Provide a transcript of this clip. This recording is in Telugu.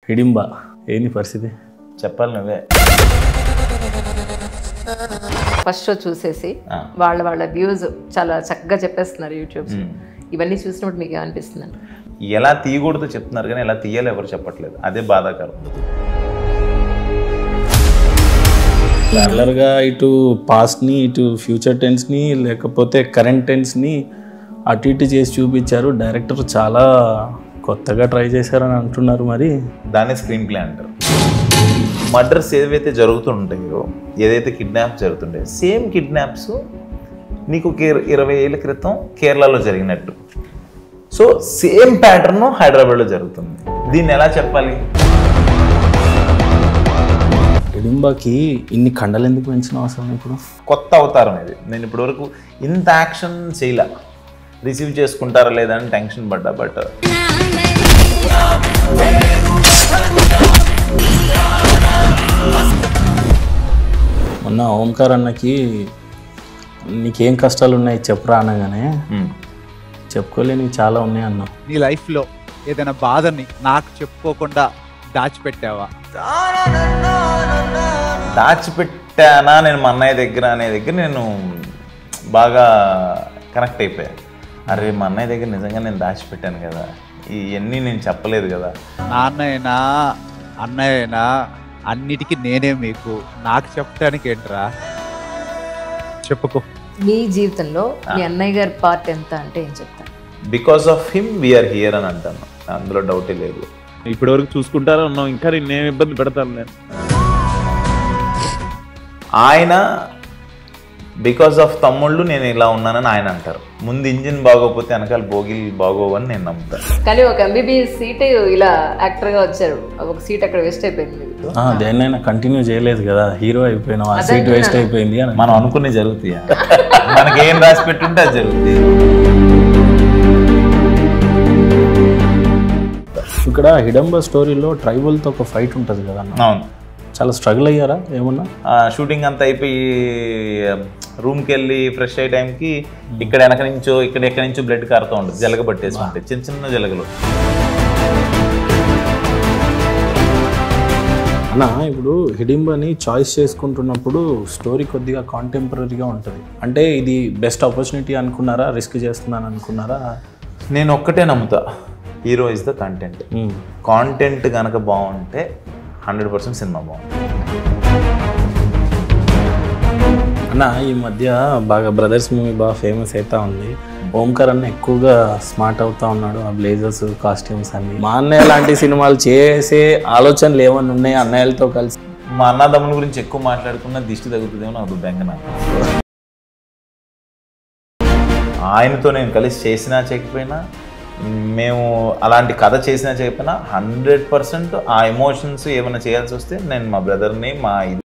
హిడింబా ఏంది పరిస్థితి చెప్పాలి నువ్వే ఫస్ట్ షో చూసేసి వాళ్ళ వాళ్ళ వ్యూస్ చాలా చక్కగా చెప్పేస్తున్నారు యూట్యూబ్ ఇవన్నీ చూసినప్పుడు మీకు ఏమనిపిస్తుంది ఎలా తీయకూడదో చెప్తున్నారు కానీ ఎలా తీయాలో ఎవరు చెప్పట్లేదు అదే బాధాకరం పార్లర్గా ఇటు పాస్ట్ని ఇటు ఫ్యూచర్ టెన్స్ని లేకపోతే కరెంట్ టెన్స్ని అటు ఇటు చేసి చూపించారు డైరెక్టర్ చాలా కొత్తగా ట్రై చేశారని అంటున్నారు మరి దాన్ని స్క్రీన్ ప్లే అంటారు మర్డర్స్ ఏవైతే జరుగుతుంటాయో ఏదైతే కిడ్నాప్స్ జరుగుతుంటాయో సేమ్ కిడ్నాప్స్ నీకు ఒక ఇర- ఇరవై ఏళ్ళ క్రితం కేరళలో జరిగినట్టు సో సేమ్ ప్యాటర్న్ హైదరాబాద్లో జరుగుతుంది దీన్ని ఎలా చెప్పాలి హిడింబాకి ఇన్ని కండలు ఎందుకు పెంచినావు అసలు ఇప్పుడు కొత్త అవతారం ఇది నేను ఇప్పటివరకు ఇంత యాక్షన్ చేయలే రిసీవ్ చేసుకుంటారా లేదా అని టెన్షన్ పడ్డా బట్ మొన్న ఓంకార్ అన్నకి నీకేం కష్టాలు ఉన్నాయి చెప్పరా అనగానే చెప్పుకోలేని చాలా ఉన్నాయి అన్నావు నీ లైఫ్లో ఏదైనా బాధని నాకు చెప్పుకోకుండా దాచిపెట్టావా దాచిపెట్టానా నేను మా అన్నయ్య దగ్గర అనే దగ్గర నేను బాగా కనెక్ట్ అయిపోయాను అరే మా అన్నయ్య దగ్గర నిజంగా నేను దాచిపెట్టాను కదా ఇవన్నీ నేను చెప్పలేదు కదా నాన్నైనా అన్నయ్యనా అన్నిటికీ నేనే మీకు నాకు చెప్పడానికి ఏంట్రా చెప్పుకో మీ జీవితంలో మీ అన్నయ్య గారి పార్ట్ ఎంత అంటే ఏం చెప్తాను because of him we are here అని అంటాను అందులో డౌటే లేదు ఇప్పటి వరకు చూసుకుంటారా ఉన్నావు ఇంకా నేనేం ఇబ్బంది పెడతాను నేను ఆయన బికాస్ ఆఫ్ తమ్ముళ్ళు నేను ఇలా ఉన్నానని ఆయన అంటారు ముందు ఇంజిన్ బాగోకపోతే వెనకాల బోగిలు బాగోవని నేను నమ్ముతాను కానీ ఒక ఎంబీబీఎస్ సీట్ ఇలా యాక్టర్గా వచ్చారు ఒక సీట్ అక్కడ వేస్ట్ అయిపోయింది మీకు ఆ, దేన్నైనా కంటిన్యూ చేయలేదు కదా హీరో అయిపోయినావు ఆ సీట్ వేస్ట్ అయిపోయింది అని మనం అనుకునే జరుగుతాయి మనకి ఏం రాసి పెట్టుంటే అది జరుగుతుంది ఇక్కడ హిడంబా స్టోరీలో ట్రైబల్తో ఒక ఫైట్ ఉంటుంది కదా అన్న అవును చాలా స్ట్రగుల్ అయ్యారా ఏమన్నా ఆ, షూటింగ్ అంతా అయిపోయి రూమ్కి వెళ్ళి ఫ్రెష్ అయ్యే టైంకి ఇక్కడ వెనక నుంచో ఇక్కడ ఎక్కడి నుంచో బ్లడ్ కారుతూ ఉంటుంది జలగ పట్టేసి ఉంటాయి చిన్న చిన్న జలగలు అన్న ఇప్పుడు హిడింబాని చాయిస్ చేసుకుంటున్నప్పుడు స్టోరీ కొద్దిగా కాంటెంపరీగా ఉంటుంది అంటే ఇది బెస్ట్ ఆపర్చునిటీ అనుకున్నారా రిస్క్ చేస్తున్నాను అనుకున్నారా నేను ఒక్కటే నమ్ముతా hero is the content hmm. Content కనుక బాగుంటే హండ్రెడ్ పర్సెంట్ సినిమా బాగుంటుంది అన్న ఈ మధ్య బాగా బ్రదర్స్ మూవీ బాగా ఫేమస్ అవుతా ఉంది ఓంకార్ అన్న ఎక్కువగా స్మార్ట్ అవుతా ఉన్నాడు ఆ బ్లేజర్స్ కాస్ట్యూమ్స్ అన్ని మా అన్నయ్య లాంటి సినిమాలు చేసే ఆలోచనలు ఏమన్నా ఉన్నాయి అన్నయ్యలతో కలిసి మా అన్నదమ్ముల గురించి ఎక్కువ మాట్లాడుకున్న దిష్టి తగ్గుతుందేమో నాకు బెంగ నాకు ఆయనతో నేను కలిసి చేసినా చేయకపోయినా మేము అలాంటి కథ చేసినా చేయకపోయినా హండ్రెడ్ పర్సెంట్ ఆ ఎమోషన్స్ ఏమైనా చేయాల్సి వస్తే నేను మా బ్రదర్ని మా ఇది